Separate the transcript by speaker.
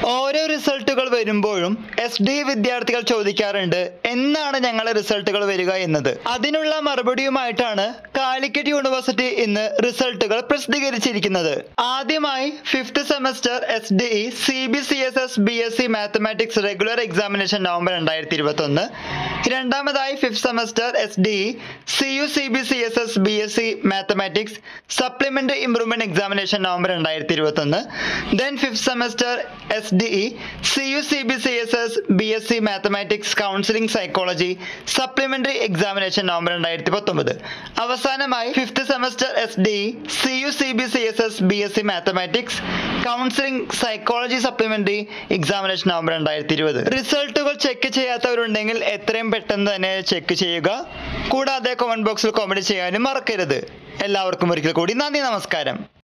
Speaker 1: ഓരോ റിസൾട്ടുകൾ വരുമ്പോഴും S D വിദ്യാർത്ഥികൾ ചോദിക്കാറുണ്ട് എന്നാണ് ഞങ്ങളെ റിസൾട്ടുകൾ വരിക എന്നത് അതിനുള്ള മറുപടിയുമായിട്ടാണ് കാലിക്കറ്റ് യൂണിവേഴ്സിറ്റി ഇന്ന് റിസൾട്ടുകൾ പ്രസിദ്ധീകരിച്ചിരിക്കുന്നത് ആദ്യമായി fifth semester S D E C B C S S B S C mathematics regular examination November രണ്ടായിരത്തി ഇരുപത്തി ഒന്ന് രണ്ടാമതായി fifth semester S D E C U C B C S S B S C mathematics supplement improvement examination November രണ്ടായിരത്തി ഇരുപത്തി ഒന്ന് then fifth semester S D E C U C B C S S B S C mathematics counselling psychology supplementary examination November രണ്ടായിരത്തി പത്തൊമ്പത് അവസാനമായി fifth semester S D E C U C B C S S B S C mathematics counselling psychology supplementary examination November രണ്ടായിരത്തി ഇരുപത് റിസൾട്ടുകൾ check ചെയ്യാത്തവരുണ്ടെങ്കിൽ എത്രയും പെട്ടെന്ന് തന്നെ check ചെയ്യുക കൂടാതെ കമന്റ് ബോക്സിൽ കമന്റ് ചെയ്യാനും മറക്കരുത് എല്ലാവർക്കും ഒരിക്കൽ കൂടി നന്ദി നമസ്കാരം